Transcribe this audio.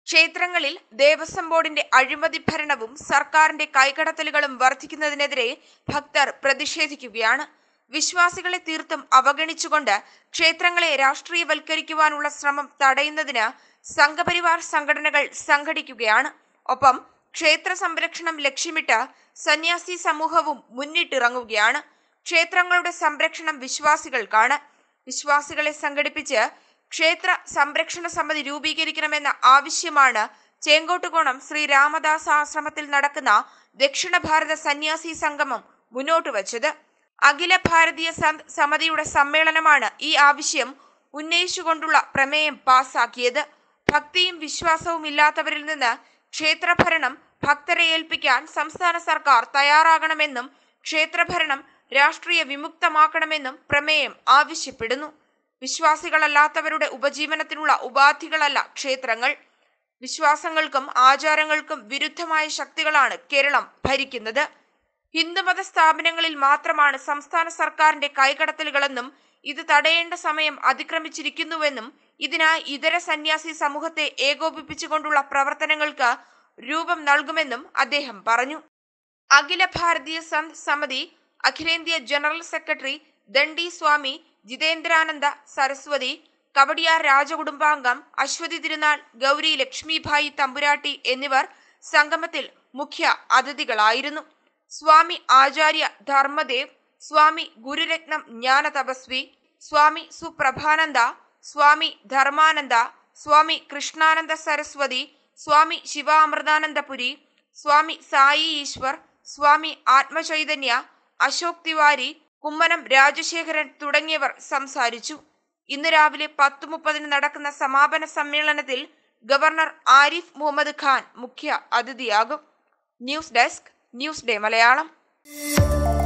ക്ഷേത്രങ്ങളിൽ ദേവസ്വം ബോർഡിന്റെ അഴിമതി ഭരണവും സർക്കാരിന്റെ കൈകടത്തലുകളും വർദ്ധിക്കുന്നതിനെതിരെ ഭക്തർ പ്രതിഷേധിക്കുകയാണ് വിശ്വാസികളെ തീർത്തും അവഗണിച്ചുകൊണ്ട് ക്ഷേത്രങ്ങളെ രാഷ്ട്രീയവൽക്കരിക്കുവാനുള്ള ശ്രമം തടയുന്നതിന് സംഘപരിവാർ സംഘടനകൾ സംഘടിക്കുകയാണ് ഒപ്പം ക്ഷേത്ര സംരക്ഷണം ലക്ഷ്യമിട്ട് സന്യാസി സമൂഹവും മുന്നിട്ടിറങ്ങുകയാണ് ക്ഷേത്രങ്ങളുടെ സംരക്ഷണം വിശ്വാസികൾക്കാണ് വിശ്വാസികളെ സംഘടിപ്പിച്ച് ക്ഷേത്ര സംരക്ഷണ സമിതി രൂപീകരിക്കണമെന്ന ആവശ്യമാണ് ചേങ്കോട്ടുകോണം ശ്രീ രാമദാസ് ആശ്രമത്തിൽ നടക്കുന്ന ദക്ഷിണ ഭാരത സന്യാസി സംഗമം മുന്നോട്ട് വച്ചത് അഖില ഭാരതീയ സന്ത് സമിതിയുടെ സമ്മേളനമാണ് ഈ ആവശ്യം ഉന്നയിച്ചുകൊണ്ടുള്ള പ്രമേയം പാസാക്കിയത് ഭക്തിയും വിശ്വാസവും ഇല്ലാത്തവരിൽ നിന്ന് ക്ഷേത്രഭരണം ഭക്തരെ ഏൽപ്പിക്കാൻ സംസ്ഥാന സർക്കാർ തയ്യാറാകണമെന്നും ക്ഷേത്രഭരണം രാഷ്ട്രീയ വിമുക്തമാക്കണമെന്നും പ്രമേയം ആവശ്യപ്പെടുന്നു വിശ്വാസികളല്ലാത്തവരുടെ ഉപജീവനത്തിനുള്ള ഉപാധികളല്ല ക്ഷേത്രങ്ങൾ വിശ്വാസങ്ങൾക്കും ആചാരങ്ങൾക്കും വിരുദ്ധമായ ശക്തികളാണ് കേരളം ഭരിക്കുന്നത് ഹിന്ദുമത സ്ഥാപനങ്ങളിൽ മാത്രമാണ് സംസ്ഥാന സർക്കാരിന്റെ കൈകടത്തലുകളെന്നും ഇത് തടയേണ്ട സമയം അതിക്രമിച്ചിരിക്കുന്നുവെന്നും ഇതിനായി ഇതര സന്യാസി സമൂഹത്തെ ഏകോപിപ്പിച്ചുകൊണ്ടുള്ള പ്രവർത്തനങ്ങൾക്ക് രൂപം നൽകുമെന്നും അദ്ദേഹം പറഞ്ഞു അഖില ഭാരതീയ സന്ത് സമിതി അഖിലേന്ത്യാ ജനറൽ സെക്രട്ടറി ദണ്ഡി സ്വാമി ജിതേന്ദ്രാനന്ദ സരസ്വതി കവടിയാർ രാജകുടുംബാംഗം അശ്വതി തിരുനാൾ ഗൗരി ലക്ഷ്മിഭായി തമ്പുരാട്ടി എന്നിവർ സംഗമത്തിൽ മുഖ്യ അതിഥികളായിരുന്നു സ്വാമി ആചാര്യ ധർമ്മദേവ് സ്വാമി ഗുരുരത്നം ജ്ഞാന തപസ്വി സ്വാമി സുപ്രഭാനന്ദ സ്വാമി ധർമാനന്ദ സ്വാമി കൃഷ്ണാനന്ദ സരസ്വതി സ്വാമി ശിവാമൃതാനന്ദപുരി സ്വാമി സായി ഈശ്വർ സ്വാമി ആത്മചൈതന്യ അശോക് തിവാരി കുമ്മനം രാജശേഖരൻ തുടങ്ങിയവർ സംസാരിച്ചു ഇന്ന് രാവിലെ പത്ത് മുപ്പതിന് നടക്കുന്ന സമാപന സമ്മേളനത്തിൽ ഗവർണർ ആരിഫ് മുഹമ്മദ് ഖാൻ മുഖ്യ അതിഥിയാകും news desk news day Malayalam